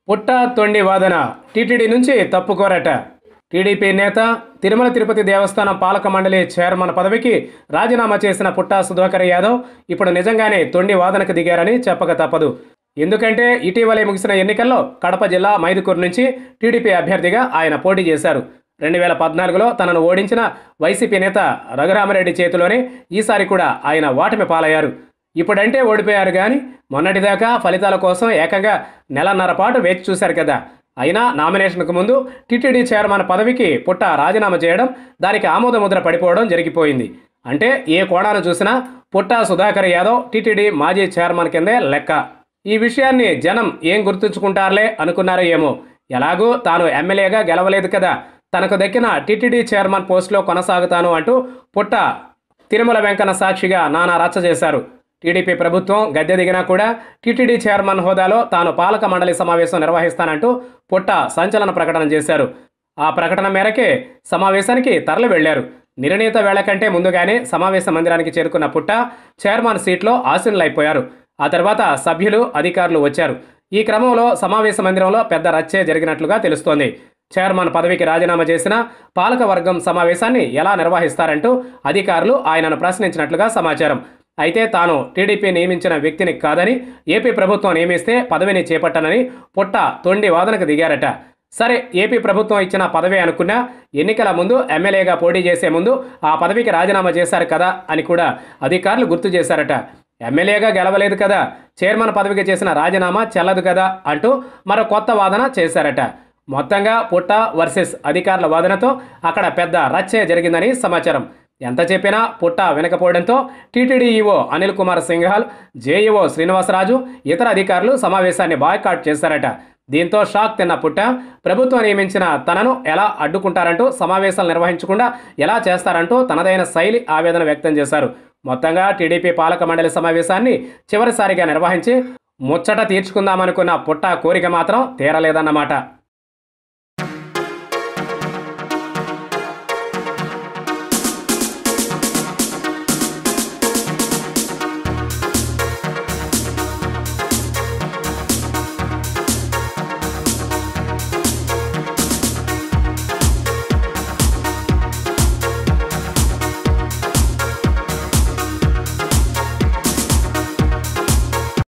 పుట్ట తొండి వాదన టీటీడీ నుంచి తప్పుకోరట టీడీపీ నేత తిరుమల తిరుపతి దేవస్థానం పాలక మండలి చైర్మన్ పదవికి రాజీనామా చేసిన పుట్టా సుధాకర్ యాదవ్ ఇప్పుడు నిజంగానే తొండి వాదనకు దిగారని చెప్పక తప్పదు ఎందుకంటే ఇటీవలే ముగిసిన ఎన్నికల్లో కడప జిల్లా మైదుకూరు నుంచి టీడీపీ అభ్యర్థిగా ఆయన పోటీ చేశారు రెండు వేల పద్నాలుగులో తనను ఓడించిన వైసీపీ నేత రఘురామరెడ్డి చేతిలోనే ఈసారి కూడా ఆయన ఓటమి పాలయ్యారు ఇప్పుడంటే ఓడిపోయారు కానీ మొన్నటిదాకా ఫలితాల కోసం ఏకంగా నెలన్నర పాటు వేచి చూశారు కదా అయినా నామినేషన్కు ముందు టీటీడీ చైర్మన్ పదవికి పుట్ట రాజీనామా చేయడం దానికి ఆమోద ముద్ర పడిపోవడం జరిగిపోయింది అంటే ఏ కోణాన్ని చూసినా పుట్ట సుధాకర్ యాదవ్ టీటీడీ మాజీ చైర్మన్ కిందే లెక్క ఈ విషయాన్ని జనం ఏం గుర్తుంచుకుంటారులే అనుకున్నారో ఏమో ఎలాగూ తాను ఎమ్మెల్యేగా గెలవలేదు కదా తనకు దక్కిన టీటీడీ చైర్మన్ పోస్టులో కొనసాగుతాను అంటూ పుట్ట తిరుమల వెంకన్న సాక్షిగా నానా రచ్చ చేశారు టీడీపీ ప్రభుత్వం గద్దె దిగినా కూడా టీటీడీ చైర్మన్ హోదాలో తాను పాలక మండలి సమావేశం నిర్వహిస్తానంటూ పుట్ట సంచలన ప్రకటన చేశారు ఆ ప్రకటన మేరకే సమావేశానికి తరలి వెళ్లారు నిర్ణీత వేళ కంటే ముందుగానే సమావేశ మందిరానికి చేరుకున్న పుట్ట చైర్మన్ సీట్లో ఆసీనులైపోయారు ఆ తర్వాత సభ్యులు అధికారులు వచ్చారు ఈ క్రమంలో సమావేశ మందిరంలో పెద్ద రచ్చే జరిగినట్లుగా తెలుస్తోంది చైర్మన్ పదవికి రాజీనామా చేసిన పాలక వర్గం సమావేశాన్ని ఎలా నిర్వహిస్తారంటూ అధికారులు ఆయనను ప్రశ్నించినట్లుగా సమాచారం అయితే తాను టీడీపీ నియమించిన వ్యక్తిని కాదని ఏపీ ప్రభుత్వం నియమిస్తే పదవిని చేపట్టనని పుట్ట తొండి వాదనకు దిగారట సరే ఏపీ ప్రభుత్వం ఇచ్చిన పదవి అనుకున్నా ఎన్నికల ముందు ఎమ్మెల్యేగా పోటీ చేసే ముందు ఆ పదవికి రాజీనామా చేశారు కదా అని కూడా అధికారులు గుర్తు చేశారట ఎమ్మెల్యేగా గెలవలేదు కదా చైర్మన్ పదవికి చేసిన రాజీనామా చెల్లదు కదా అంటూ మరో కొత్త వాదన చేశారట మొత్తంగా పుట్ట వర్సెస్ అధికారుల వాదనతో అక్కడ పెద్ద రచ్చే జరిగిందని సమాచారం ఎంత చెప్పినా పుట్ట వినకపోవడంతో TTD EO Anil Kumar Singhal JEO Srinivasaraju ఇతర అధికారులు సమావేశాన్ని బాయ్కాట్ చేశారట దీంతో షాక్ తిన్న పుట్ట ప్రభుత్వం నియమించిన తనను ఎలా అడ్డుకుంటారంటూ సమావేశాలు నిర్వహించకుండా ఎలా చేస్తారంటూ తనదైన శైలి ఆవేదన వ్యక్తం చేశారు మొత్తంగా టీడీపీ పాలక మండలి సమావేశాన్ని చివరిసారిగా నిర్వహించి ముచ్చట తీర్చుకుందామనుకున్న పుట్ట కోరిక మాత్రం తీరలేదన్నమాట